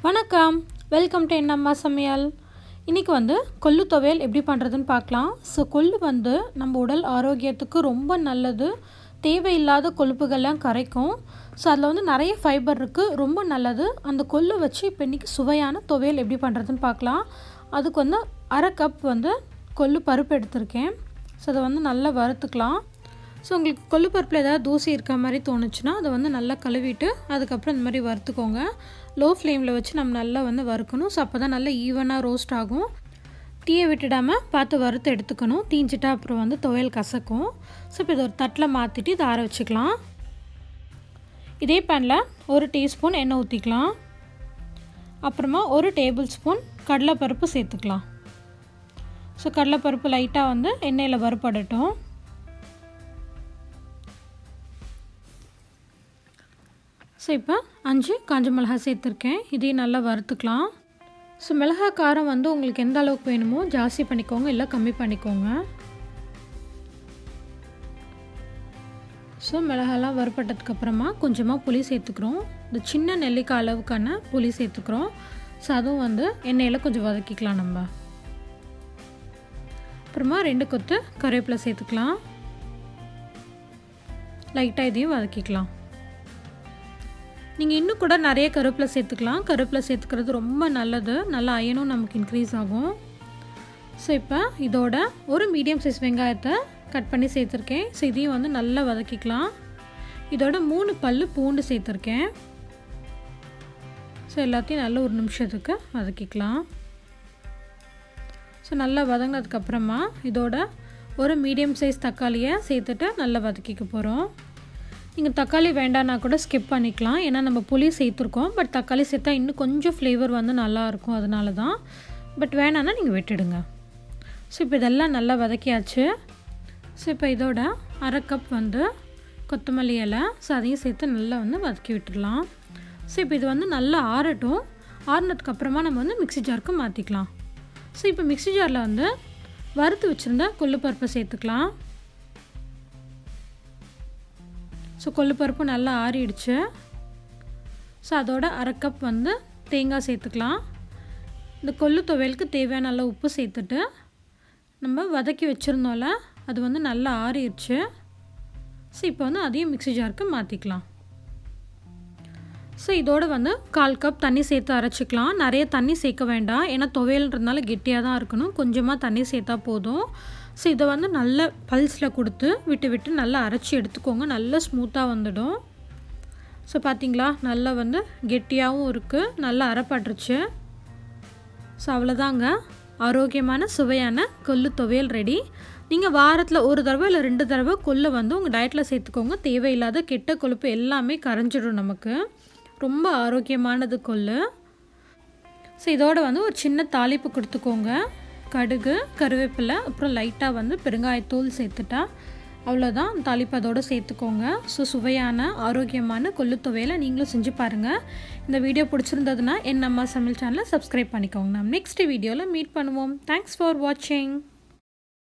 வணக்கம் welcome to என்னம்மா சமையல் இன்றைக்கி வந்து கொள்ளு துவையல் எப்படி பண்ணுறதுன்னு பார்க்கலாம் ஸோ கொள்ளு வந்து நம்ம உடல் ஆரோக்கியத்துக்கு ரொம்ப நல்லது தேவையில்லாத கொழுப்புகள்லாம் கரைக்கும் ஸோ அதில் வந்து நிறைய ஃபைபர் இருக்குது ரொம்ப நல்லது அந்த கொள்ளு வச்சு இப்போ இன்றைக்கி சுவையான துவையல் எப்படி பண்ணுறதுன்னு பார்க்கலாம் அதுக்கு வந்து அரை கப் வந்து கொள்ளு பருப்பு எடுத்திருக்கேன் ஸோ அதை வந்து நல்லா வறுத்துக்கலாம் ஸோ உங்களுக்கு கொள்ளு பருப்பில் ஏதாவது தூசி இருக்க மாதிரி தோணுச்சுன்னா அதை வந்து நல்லா கழுவிட்டு அதுக்கப்புறம் இந்த மாதிரி வறுத்துக்கோங்க லோ ஃப்ளேமில் வச்சு நம்ம நல்லா வந்து வறுக்கணும் ஸோ அப்போ தான் நல்லா ஈவனாக ரோஸ்ட் ஆகும் தீயை விட்டுடாமல் பார்த்து வறுத்து எடுத்துக்கணும் தீஞ்சிட்டா அப்புறம் வந்து துவையல் கசக்கும் ஸோ இப்போ இதை ஒரு தட்டில் மாற்றிட்டு இதை ஆற வச்சுக்கலாம் இதே பேனில் ஒரு டீஸ்பூன் எண்ணெய் ஊற்றிக்கலாம் அப்புறமா ஒரு டேபிள் ஸ்பூன் கடலைப்பருப்பு சேர்த்துக்கலாம் ஸோ கடலைப்பருப்பு லைட்டாக வந்து எண்ணெயில் வறுப்படட்டும் ஸோ இப்போ அஞ்சு காஞ்ச மிளகாய் சேர்த்துருக்கேன் இதையும் நல்லா வறுத்துக்கலாம் ஸோ மிளகாய் காரம் வந்து உங்களுக்கு எந்த அளவுக்கு வேணுமோ ஜாஸ்தி பண்ணிக்கோங்க இல்லை கம்மி பண்ணிக்கோங்க ஸோ மிளகாலாம் வறுப்பட்டதுக்கப்புறமா கொஞ்சமாக புளி சேர்த்துக்கிறோம் இந்த சின்ன நெல்லிக்காய் அளவுக்கான புளி சேர்த்துக்கிறோம் ஸோ அதுவும் வந்து எண்ணெயில் கொஞ்சம் வதக்கிக்கலாம் நம்ம அப்புறமா ரெண்டு கொத்து கருவேப்பிலை சேர்த்துக்கலாம் லைட்டாக இதையும் வதக்கிக்கலாம் நீங்கள் இன்னும் கூட நிறைய கருவேப்பிலை சேர்த்துக்கலாம் கருவேப்பிலை சேர்த்துக்கிறது ரொம்ப நல்லது நல்லா அயனும் நமக்கு இன்க்ரீஸ் ஆகும் ஸோ இப்போ இதோட ஒரு மீடியம் சைஸ் வெங்காயத்தை கட் பண்ணி சேர்த்துருக்கேன் ஸோ இதையும் வந்து நல்லா வதக்கிக்கலாம் இதோட மூணு பல் பூண்டு சேர்த்துருக்கேன் ஸோ எல்லாத்தையும் நல்ல ஒரு நிமிஷத்துக்கு வதக்கிக்கலாம் ஸோ நல்லா வதங்கினதுக்கப்புறமா இதோட ஒரு மீடியம் சைஸ் தக்காளியை சேர்த்துட்டு நல்லா வதக்கிக்க போகிறோம் நீங்கள் தக்காளி வேண்டான்னா கூட ஸ்கிப் பண்ணிக்கலாம் ஏன்னா நம்ம புளி சேர்த்துருக்கோம் பட் தக்காளி சேர்த்தா இன்னும் கொஞ்சம் ஃப்ளேவர் வந்து நல்லாயிருக்கும் அதனால தான் பட் வேணான்னா நீங்கள் விட்டுடுங்க ஸோ இப்போ இதெல்லாம் நல்லா வதக்கியாச்சு ஸோ இப்போ இதோட அரை கப் வந்து கொத்தமல்லி இலை ஸோ அதையும் சேர்த்து நல்லா வந்து வதக்கி விட்டுடலாம் ஸோ இப்போ இது வந்து நல்லா ஆறட்டும் ஆறினதுக்கப்புறமா நம்ம வந்து மிக்சி ஜாருக்கு மாற்றிக்கலாம் ஸோ இப்போ மிக்சி ஜாரில் வந்து வறுத்து வச்சுருந்த கொள்ளு பருப்பை சேர்த்துக்கலாம் ஸோ கொள்ளுப்பருப்பு நல்லா ஆறிடுச்சு ஸோ அதோட அரை கப் வந்து தேங்காய் சேர்த்துக்கலாம் இந்த கொள்ளு துவையலுக்கு தேவையான நல்லா உப்பு சேர்த்துட்டு நம்ம வதக்கி வச்சுருந்தோம்ல அது வந்து நல்லா ஆறிடுச்சு ஸோ இப்போ வந்து அதையும் மிக்சி ஜாருக்கு மாற்றிக்கலாம் ஸோ இதோட வந்து கால் கப் தண்ணி சேர்த்து அரைச்சிக்கலாம் நிறைய தண்ணி சேர்க்க வேண்டாம் ஏன்னா துவையல்ன்றதுனால கெட்டியாக தான் இருக்கணும் கொஞ்சமாக தண்ணி சேர்த்தா போதும் ஸோ இதை வந்து நல்ல பல்ஸில் கொடுத்து விட்டு விட்டு நல்லா அரைச்சி எடுத்துக்கோங்க நல்லா ஸ்மூத்தாக வந்துடும் ஸோ பார்த்திங்களா நல்லா வந்து கெட்டியாகவும் இருக்குது நல்லா அரைப்பட்டுருச்சு ஸோ அவ்வளோதாங்க ஆரோக்கியமான சுவையான கொள்ளு துவையல் ரெடி நீங்கள் வாரத்தில் ஒரு தடவை இல்லை ரெண்டு தடவை கொள்ளை வந்து உங்கள் டயட்டில் சேர்த்துக்கோங்க தேவையில்லாத கெட்ட கொழுப்பு எல்லாமே கரைஞ்சிடும் நமக்கு ரொம்ப ஆரோக்கியமானது கொள்ளு ஸோ இதோட வந்து ஒரு சின்ன தாளிப்பு கொடுத்துக்கோங்க கடுகு கருவேப்பிலை அப்புறம் லைட்டாக வந்து பெருங்காயத்தூள் சேர்த்துட்டா அவ்வளோதான் தாளிப்பு அதோடு சேர்த்துக்கோங்க ஸோ சுவையான ஆரோக்கியமான கொள்ளு துவையலை நீங்களும் செஞ்சு பாருங்கள் இந்த வீடியோ பிடிச்சிருந்ததுன்னா என் அம்மா சமையல் சேனலை சப்ஸ்கிரைப் பண்ணிக்கோங்க நம்ம நெக்ஸ்ட் வீடியோவில் மீட் பண்ணுவோம் தேங்க்ஸ் ஃபார் வாட்சிங்